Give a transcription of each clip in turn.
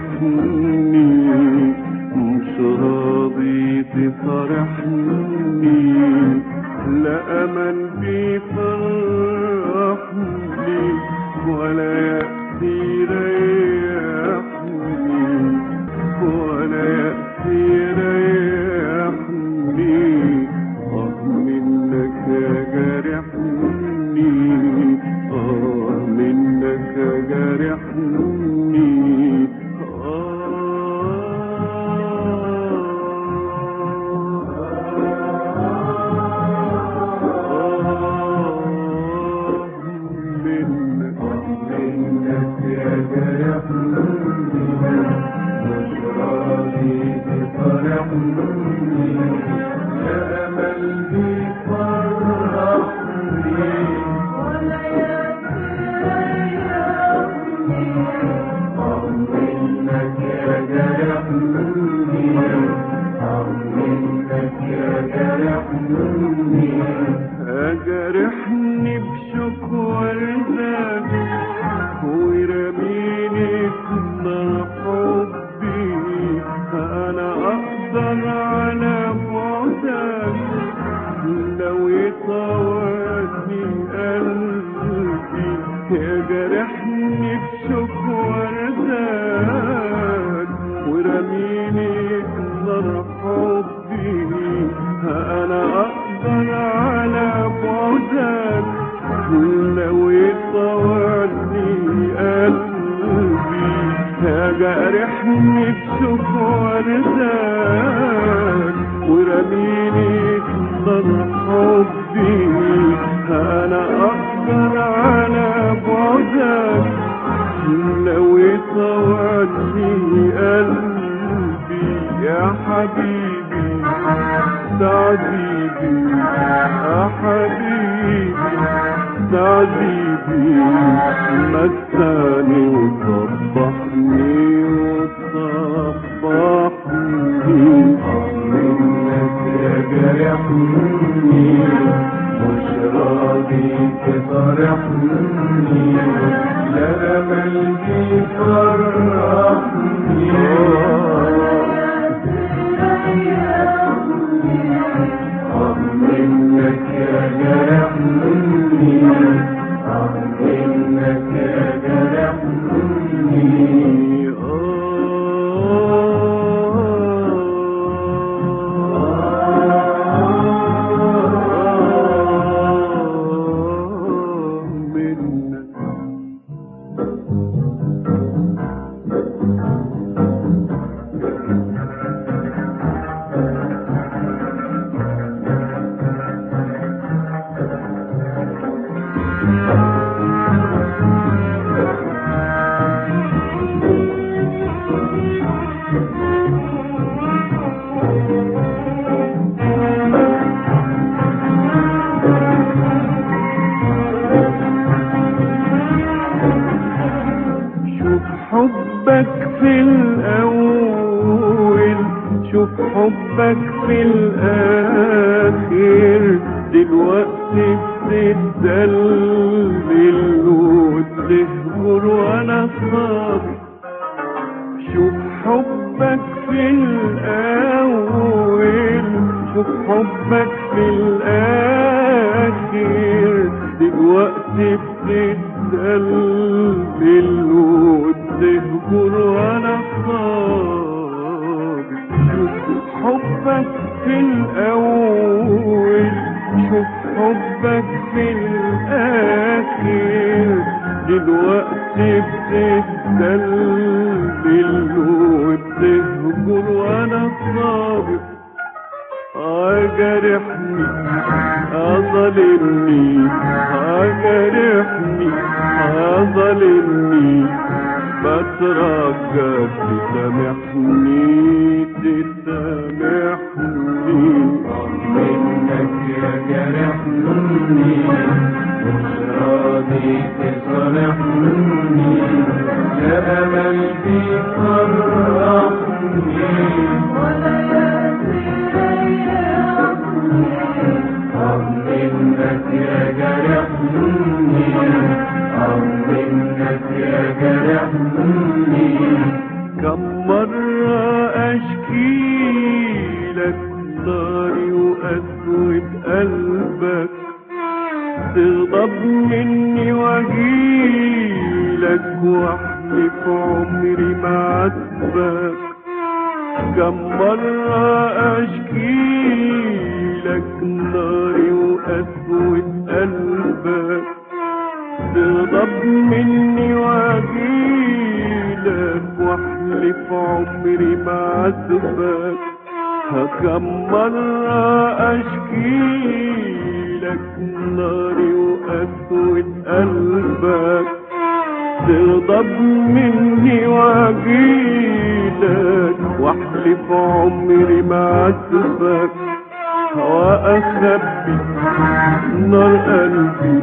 جارحني مش راضي تفرحني لا أمل بيفرحني ولا يأتي يريحني ولا يأتي يريحني آه منك يا جارحني آه منك يا جارحني آه منك منك يا جارحني مش راضي تفرحني يا أمل بيفرحني منك يا جرحني منك يا جرحني أجرحني بشكوى ردك ورميني في نار حبي أنا أقدر على بعدك لو يطاوعني قلبي يجرحني بشكوى ردك ورميني في نار حبي أنا أقدر على بعدك لو يطاوعني قلبي يجرحني بشكوى ردك ورميني في نار حبي أنا أقدر على بعدك لو يطوعني قلبي يا حبيبي تعذيبي يا حبيبي تعذيبي مساني وصبحني وصبحني منك يا جرحني مش راضي تفرحني لا أمل بيفرحني منك يا جرحني منك يا جرحني منك شوف حبك في الأول شوف حبك في الآخر دلوقتي بتتدلل وتهجر وأنا صابر شوف حبك في الأول شوف حبك في الآخر دلوقتي بتتدلل وتهجر وأنا صابر شوف حبك في الأول شوف حبك في الآخر دلوقتي بتتدلل وتهجر وأنا صابر أجرحني أظلمني أجرحني أظلمني بترجى تسامحني تسامحني منك يا جرحني مش راضي تصالحني يا أمل بيفرحني منك يا جرحني منك يا جرحني كم كم مرة أشكي لك ناري وأسود قلبك تغضب مني واجيلك واحلف عمري ما عاتبك كم مرة أشكي لك ناري وأسود قلبك تغضب مني واجيلك واحلف عمري ما عاتبك كم مرة أشكي لك ناري وأسود قلبك تغضب مني واجيلك واحلف عمري ما عاتبك وأخبي نار قلبي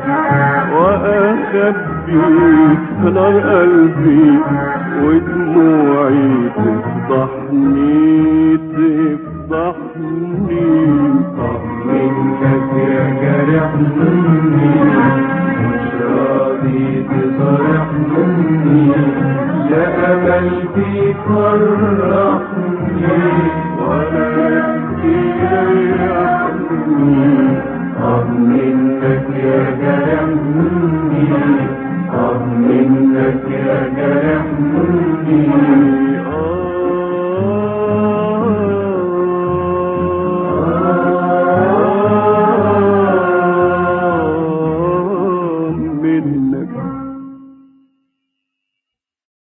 وأخبي نار قلبي ودموعي تفضحني تفضحني منك يا جارح مني مش راضي تصالح مني لا أمل بيفرحني ولا يبكي يريحني طب منك يا جارح مني طب منك يا جارح مني